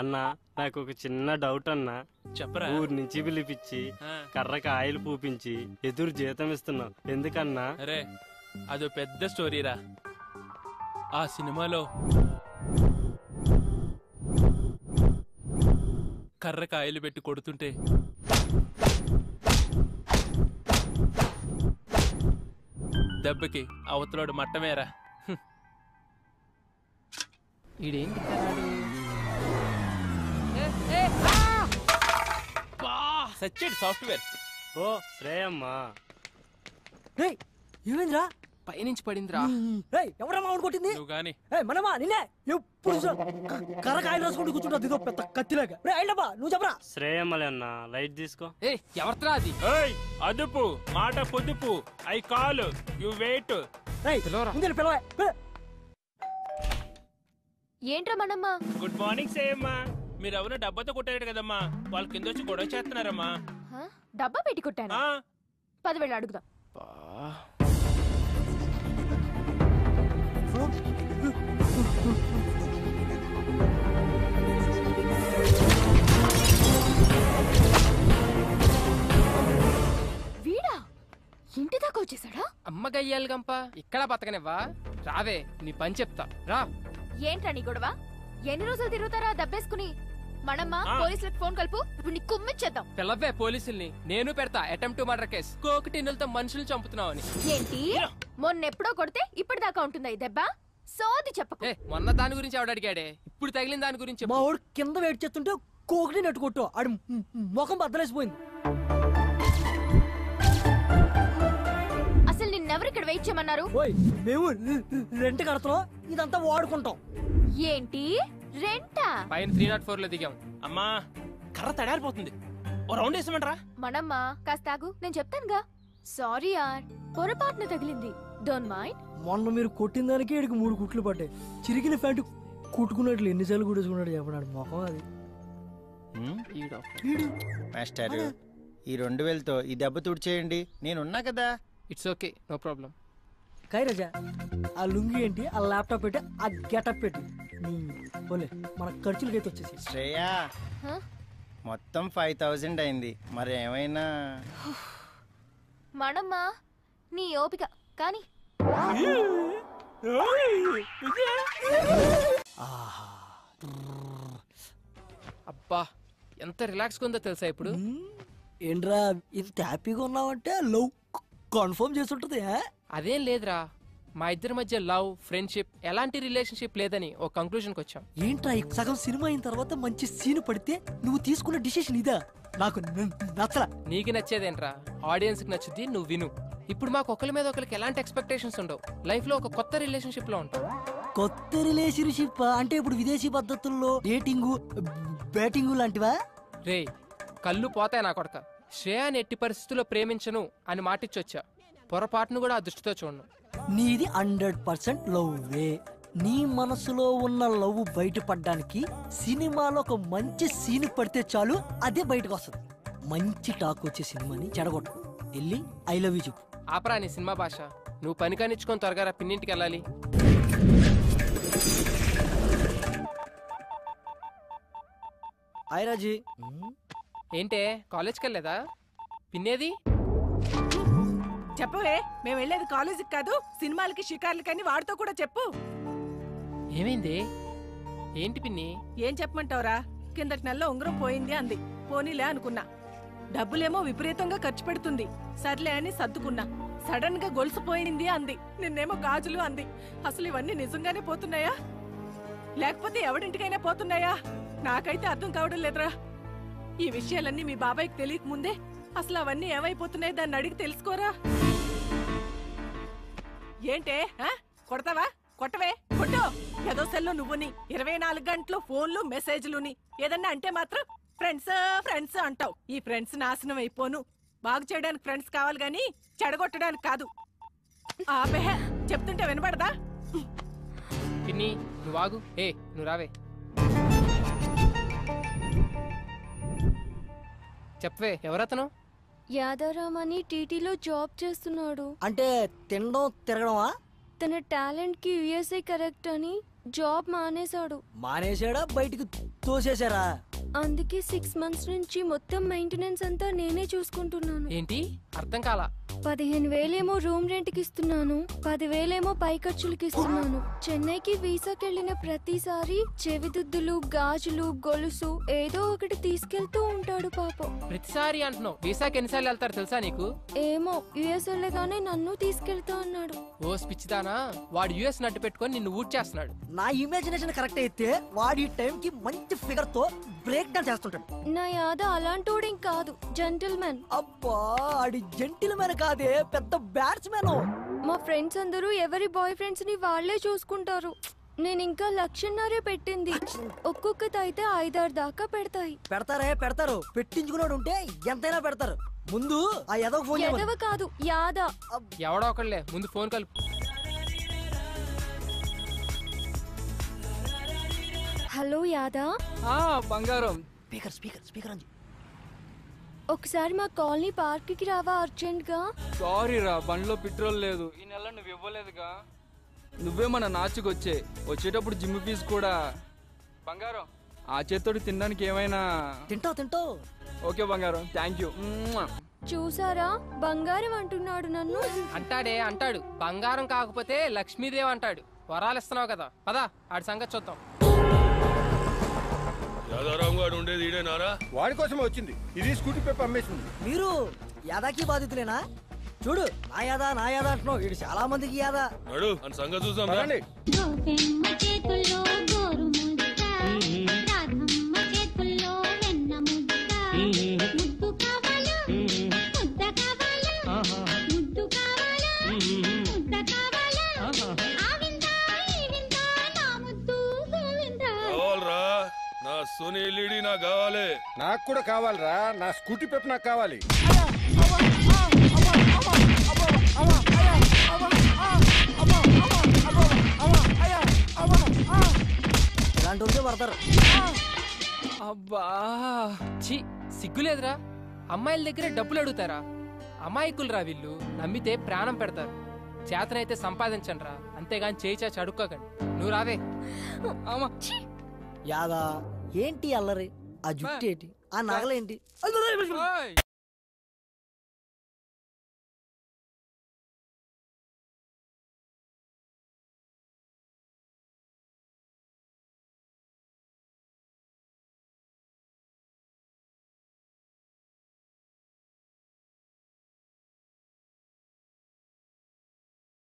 అన్నా నాకు ఒక చిన్న డౌట్ అన్నా చెప్పరా ఊరి నుంచి పిలిపించి ఆ, కర్రకి ఆయిల్ పూపించి ఎదురు జీతం ఇస్తున్నావు ఎందుకన్నా అరే అదో పెద్ద స్టోరీరా ఆ సినిమాలో కర్ర కాయలు పెట్టి కొడుతుంటే దెబ్బకి అవతలోడు మట్టమేరా ఈడేంటి సచ్చేడు సాఫ్ట్వేర్ ఓ శ్రేయమ్మా రేయ్ ఏమైందిరా పైనుంచి పడిందిరా రేయ్ ఎవరా మామిడి కొట్టింది నువ్వు గాని ఏయ్ మనమా నిన్నే ఎప్పుడు చూ- క- కర్ర కాయలు రాసుకుంటూ కూర్చుంటా ఇదో పెద్ద కత్తిలాగా రే అయినబ్బా నువ్వు చెప్పరా శ్రేయమ్మలే అన్నా లైట్ తీసుకో ఏ ఎవరిరా అది ఏయ్ అదుపు మాట పొదుపు ఐ కాల్ యు వెయిట్ రేయ్ పిలవరా. ముందు పిలవే ఏంట్రా మనమ్మ గుడ్ మార్నింగ్ సేయమ్మా మీరు ఎవరు డబ్బాతో కొట్టారు కదమ్మా వాళ్ళ కింద వచ్చి గొడవ చేస్తున్నారమ్మా హ? డబ్బా పెట్టి కొట్టాను ఆ, పదివేలు అడుగుదాం వీడా ఇంటి దాకా వచ్చేసాడా అమ్మ గయ్యాలి గంప ఇక్కడ బతకనివ్వా రావే నీ పని చెప్తా రా ఏంట్రా నీ గొడవ ఎన్ని రోజులు తిరుగుతారా దబ్బేసుకుని మనమ్మ ఆ. పోలీసులకు ఫోన్ కలుపు ఇప్పుడు నీ కుమ్మిచ్చేద్దాం పిల్లవే పోలీసుల్ని నేను పెడతా అటెంప్ట్ మర్డర్ కేసు కోకి టిన్నులతో మనుషులు చంపుతున్నావని ఏంటి మొన్నెప్పుడో కొడితే ఇప్పటిదాకా ఉంటుందా ఈ దెబ్బ సోది చెప్పకు ఏ మొన్న దాని గురించి ఆవిడ అడిగాడే ఇప్పుడు తగిలిన దాని గురించి చెప్పు. మా వాడు కింద వెయిట్ చేస్తుంటే కోకిని నెట్టు కొట్టు ఆడి మ్- మ్- ముఖం బద్దలేసిపోయింది అసలు నిన్నెవరు ఇక్కడ వెయిట్ చేయమన్నారు ఓయ్ మేము రెంట్ కడతాం ఇదంతా వాడుకుంటాం ఏంటి రెంటా పైన త్రీ నాట్ ఫోర్ లో దిగాం అమ్మా కర్ర తడారిపోతుంది ఓ రౌండ్ వేసామంటారా మనమ్మ కాస్త ఆగు నేను చెప్తానుగా సారీ యార్ పొరపాటున తగిలింది డోంట్ మైండ్ మొన్న మీరు కొట్టిన దానికి ఈడికి మూడు కుట్లు పడ్డాయి చిరిగిన ప్యాంటు కుట్టుకున్నట్లు ఎన్నిసార్లు కుట్టేసుకున్నాడు చెప్పడాడు ముఖం అది ఈడో. ఈడు మాస్టర్ ఈ రెండు వేలతో ఈ దెబ్బ తుడిచేయండి నేనున్నా కదా ఇట్స్ ఓకే నో ప్రాబ్లం కైరజా ఆ లుంగి ఏంటి ఆ ల్యాప్టాప్ పెట్టి ఆ గెటప్ పెట్టి పోలే మన ఖర్చులకైతే వచ్చేసి శ్రేయా హ? మొత్తం ఫైవ్ థౌజండ్ అయింది మరి ఏమైనా మనమ్మ నీ ఓపిక కానీ అబ్బా ఎంత రిలాక్స్ ఉందో తెలుసా ఇప్పుడు ఏంట్రా ఇంత హ్యాపీగా ఉన్నావంటే లవ్ కన్ఫర్మ్ చేస్తుంటది ఆ? అదేం లేదురా మా ఇద్దరి మధ్య లవ్ ఫ్రెండ్షిప్ ఎలాంటి రిలేషన్షిప్ లేదని ఒక కంక్లూజన్కి వచ్చాం ఏంట్రా ఈ సగం సినిమా అయిన తర్వాత మంచి సీన్ పడితే నువ్వు తీసుకున్న డిసిషన్ ఇదా నాకు న- నచ్చలా నీకు నచ్చేదేంట్రా ఆడియన్స్ కి నచ్చుద్ది నువ్వు విను ఇప్పుడు మాకు ఒకరి మీద ఒకరికి ఎలాంటి ఎక్స్పెక్టేషన్స్ ఉండవు లైఫ్ లో ఒక కొత్త రిలేషన్షిప్ లో ఉంటాం కొత్త రిలేషన్షిప్ అంటే ఇప్పుడు విదేశీ పద్ధతుల్లో డేటింగ్ బ్యాటింగ్ లాంటివా రే కళ్ళు పోతాయి నా కొడక శ్రేయాని ఎట్టి పరిస్థితుల్లో ప్రేమించను అని మాటిచ్చొచ్చా పొరపాటును కూడా ఆ దృష్టితో చూడను నీది హండ్రెడ్ పర్సెంట్ లవ్వే నీ మనసులో ఉన్న లవ్ బయటపడడానికి సినిమాలో ఒక మంచి సీన్ పడితే చాలు అదే బయటకు వస్తుంది మంచి టాక్ వచ్చే సినిమాని చెడగొట్టు వెళ్ళి ఐ లవ్ యూ చెప్పు ఆపరా నీ సినిమా భాష నువ్వు పని కానిచ్చుకొని త్వరగా రా పిన్నింటికి వెళ్ళాలి హాయ్ రాజీ ఏంటే కాలేజ్కి వెళ్ళలేదా పిన్నేది చెప్పవే మేము వెళ్ళేది కాలేజీకి కాదు సినిమాలకి షికార్లకని వాడితో కూడా చెప్పు ఏమైంది ఏంటి పిన్ని ఏం చెప్పమంటావురా కిందటి నెలలో ఉంగరం పోయింది అంది పోనీలే అనుకున్నా డబ్బులేమో విపరీతంగా ఖర్చు పెడుతుంది సర్లే అని సర్దుకున్నా సడన్ గా గొలుసు పోయింది అంది నిన్నేమో గాజులు అంది అసలు ఇవన్నీ నిజంగానే పోతున్నాయా లేకపోతే ఎవడింటికైనా పోతున్నాయా నాకైతే అర్థం కావడం లేదురా ఈ విషయాలన్నీ మీ బాబాయ్కి తెలియక ముందే అసలు అవన్నీ ఏమైపోతున్నాయి దాన్ని అడిగి తెలుసుకోరా ఏంటే ఆ? కొడతావా కొట్టవే కొట్టు ఏదో సెల్లో నువ్వుని ఇరవై నాలుగు గంటలు ఫోన్లు మెసేజ్లుని ఏదన్నా అంటే మాత్రం ఫ్రెండ్స్ ఫ్రెండ్స్ అంటావు ఈ ఫ్రెండ్స్ నాశనం అయిపోను బాగు చేయడానికి ఫ్రెండ్స్ కావాలి గాని చెడగొట్టడానికి కాదు ఆపే చెప్తుంటే వినపడదా పిన్ని నువ్వు ఆగు ఏ నువ్వు రావే చెప్పవే ఎవరతను యాదవరామ్ అని టీటీలో జాబ్ చేస్తున్నాడు అంటే తినడం తిరగడమా తన టాలెంట్ కి యుఎస్ఏ కరెక్ట్ అని జాబ్ మానేశాడు మానేశాడా బయటికి తోసేశారా అందుకే సిక్స్ మంత్స్ నుంచి మొత్తం మెయింటెనెన్స్ అంతా నేనే చూసుకుంటున్నాను ఏంటి అర్థం కాలా పదిహేను వేలేమో రూమ్ రెంట్ కి ఇస్తున్నాను పదివేలేమో పై ఖర్చులకి ఇస్తున్నాను చెన్నైకి వీసాకి వెళ్ళిన ప్రతిసారి చెవిదుద్దులు గాజులు గొలుసు ఏదో ఒకటి తీసుకెళ్తూ ఉంటాడు పాపం ప్రతిసారి అంటున్నావు వీసాకి ఎన్నిసార్లు వెళ్తారు తెలుసా నీకు ఏమో యుఎస్ వెళ్ళగానే నన్ను తీసుకెళ్తా అన్నాడు ఓ పిచ్చిదానా వాడు యుఎస్ నట్టు పెట్టుకొని నిన్ను ఊడ్ చేస్తున్నాడు నా ఇమాజినేషన్ కరెక్ట్ అయితే వాడి టైం కి మంచి ఫిగర్ తో బ్రేక్ డాన్స్ చేస్తుంటాడు నా యాద అలాంటోడేం కాదు జెంటిల్మెన్ అబ్బా ఆడి జెంటిల్ మ్యాన్ కాదే పెద్ద బ్యాట్స్మెన్ మా ఫ్రెండ్స్ అందరూ ఎవరి బాయ్ ఫ్రెండ్స్ ని వాళ్లే చూసుకుంటారు నేను ఇంకా లక్షన్నరే పెట్టింది ఒక్కొక్కటి అయితే ఐదారు దాకా పెడతాయి పెడతారే పెడతారు పెట్టించుకున్నాడు ఉంటే ఎంతైనా పెడతారు ముందు ఆ ఎదవ ఫోన్ చేయమను. ఎదవ కాదు యాద ఎవడో ఒకళ్ళే ముందు ఫోన్ కలుపు హలో యాదా బంగారం స్పీకర్ స్పీకర్ స్పీకర్ అని ఒకసారి మా కాలనీ పార్క్ కి రావా అర్జెంట్ గా సారీ రా బండిలో పెట్రోల్ లేదు ఈ నెల నువ్వు ఇవ్వలేదుగా నువ్వే మన నాచుకొచ్చే వచ్చేటప్పుడు జిమ్ ఫీజు కూడా బంగారం ఆ చేత్తోటి తినడానికి ఏమైనా తింటావు తింటావు ఓకే బంగారం థ్యాంక్ యూ చూసారా బంగారం అంటున్నాడు నన్ను అంటాడే అంటాడు బంగారం కాకపోతే లక్ష్మీదేవి అంటాడు వరాలు ఇస్తున్నావు కదా పదా ఆడి సంగతి చూద్దాం యాదారాం గారు ఉండేది ఈడేనారా వాడి కోసమే వచ్చింది ఇది స్కూటీ పేపర్ అమ్మేసింది మీరు యాదాకి బాధితులేనా చూడు నా యాదా నా యాదా అంటున్నావు వీడు చాలా మందికి యాదా నడు అని సంగతి చూసాం రా. పదండి. చేతుల్లో గోరు ముద్ద రాధమ్మ చేతుల్లో వెన్న ముద్ద ముద్దు కావాలా ముద్ద కావాలా ముద్దు కావాలా ముద్ద కావాలా ఆ వింత ఈ వింత నా ముద్దు గోవింద కావాలరా నా సోనీ ఎల్ఈడి నాకు కావాలి నాకు కూడా కావాలిరా నా స్కూటీ పేపర్ నాకు కావాలి ఇలాంటి వాళ్ళకే పడతారు అబ్బా ఛీ సిగ్గులేదురా అమ్మాయిల దగ్గర డబ్బులు అడుగుతారా అమాయకులురా వీళ్ళు నమ్మితే ప్రాణం పెడతారు చేతనైతే సంపాదించండి రా అంతేగాని చేయి చాచి అడుక్కోకండి నువ్వు రావే యాదా ఏంటి అల్లరి ఆ జుట్టు ఏంటి ఆ నగలేంటి